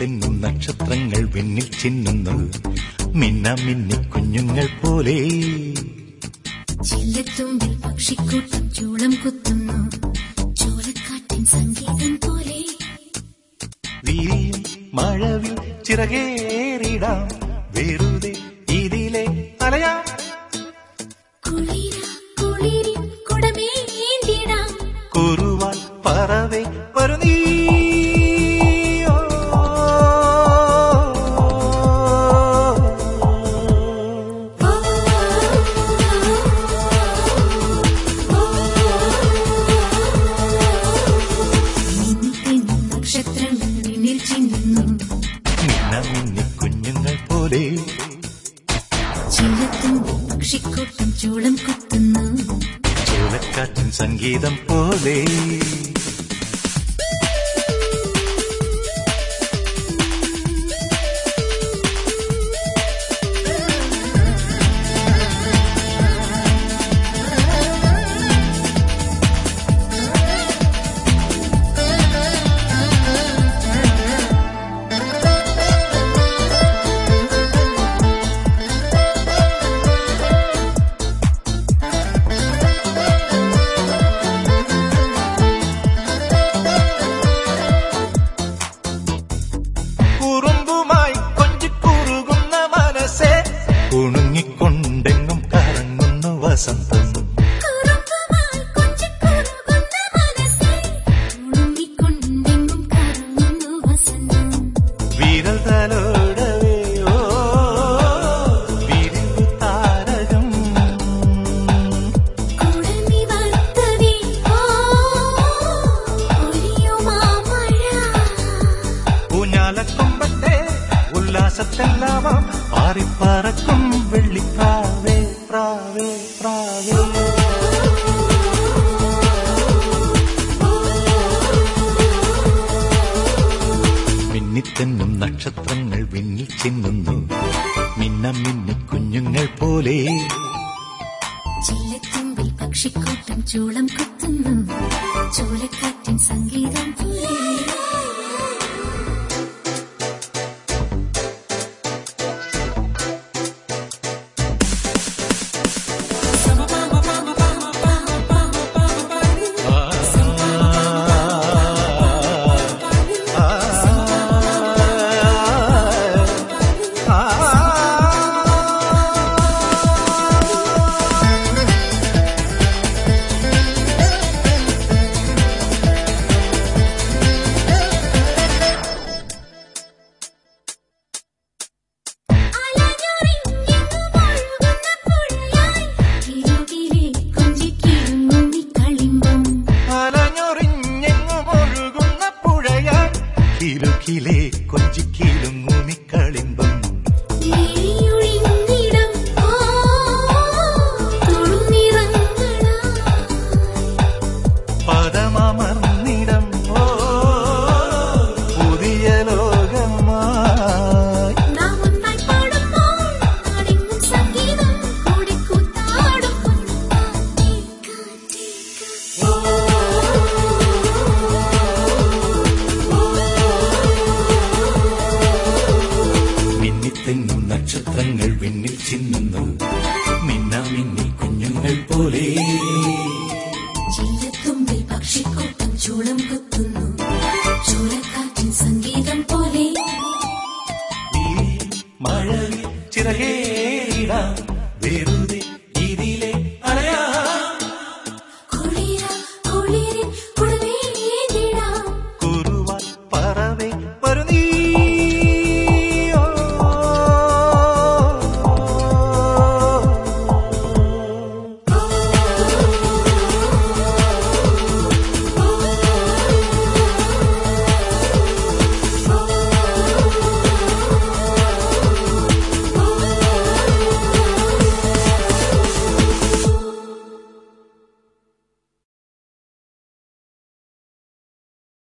മിന്നിത്തെന്നും നക്ഷത്രങ്ങൾ വിണ്ണിൽ ചിന്നുന്നു മിന്ന മിന്നി കുഞ്ഞുങ്ങൾ പോലെ ചില്ലത്തുമ്പിൽ പക്ഷിക്കൂട്ടം ചൂളം കുത്തുന്നു ചോലക്കാറ്റിൻ സംഗീതം പോലെ വീരിയും മഴവിൽ ചിറകേറിടാം വെറുതെ ഇതിലെ അലയാ കുളിര കുളിരിൻ കുടമേന്തിടാം കുറുവാൽ പറവെ വരു നീ മിന്നിത്തെന്നും നക്ഷത്രങ്ങൾ വിണ്ണിൽ ചിന്നുന്നു മിന്ന മിന്നി കുഞ്ഞുങ്ങൾ പോലെ ചില്ലത്തുമ്പിൽ പക്ഷിക്കൂട്ടം ചൂളം കുത്തുന്നു ചോലക്കാറ്റിൻ സംഗീതം പോലെ കുറുമ്പുമായി കൊഞ്ചിക്കുറുകുന്ന മനസ്സെ കുണുങ്ങിക്കൊണ്ടെങ്ങും കറങ്ങുന്നു വസന്തം കുറുമ്പുമായി കൊഞ്ചിക്കുറുകുന്ന മനസ്സേ, ഉണങ്ങിക്കൊണ്ടെങ്ങും കറങ്ങുന്നു വസന്തം. വിരൽ തലോടവേ ഓ വിരിഞ്ഞു താരകം കുടമി വാർത്തവേ, ഓ, ഒലിയുമാ മഴ. ഊഞ്ഞാലക്കൊമ്പത്തെ ഉല്ലാസത്തെല്ലാമാം പാറിപ്പറക്കും വെള്ളിപ്രാവേ പ്രാവേ പ്രാവേ മിന്നിത്തെന്നും നക്ഷത്രങ്ങൾ വിണ്ണിൽ ചിന്നുന്നു മിന്ന മിന്നി കുഞ്ഞുങ്ങൾ പോലെ ചില്ലത്തുമ്പിൽ പക്ഷിക്കൂട്ടം ചൂളം കുത്തുന്നു ചോലക്കാറ്റിൻ സംഗീതം പോലെ അലഞ്ഞൊറിഞ്ഞെങ്ങും ഒഴുകുന്ന പുഴയാൽ കിലുക്കിലെ കൊഞ്ചിക്കിലുങ്ങുമി കളിമ്പം പദമർന്നിടം ഓ പുതിയ ലോകമായി മിന്നിത്തെങ്ങും നക്ഷത്രങ്ങൾ വിണ്ണിൽ ചിന്നുന്നു മിന്ന മിന്നി കുഞ്ഞുങ്ങൾ പോലെ പക്ഷിക്കൂട്ടം ചൂളം കുത്തുന്നു ചൂളക്കാറ്റിൻ സംഗീതം പോലെ ഈ മഴവിൽ ചിറകേറിടാം വെറുതെ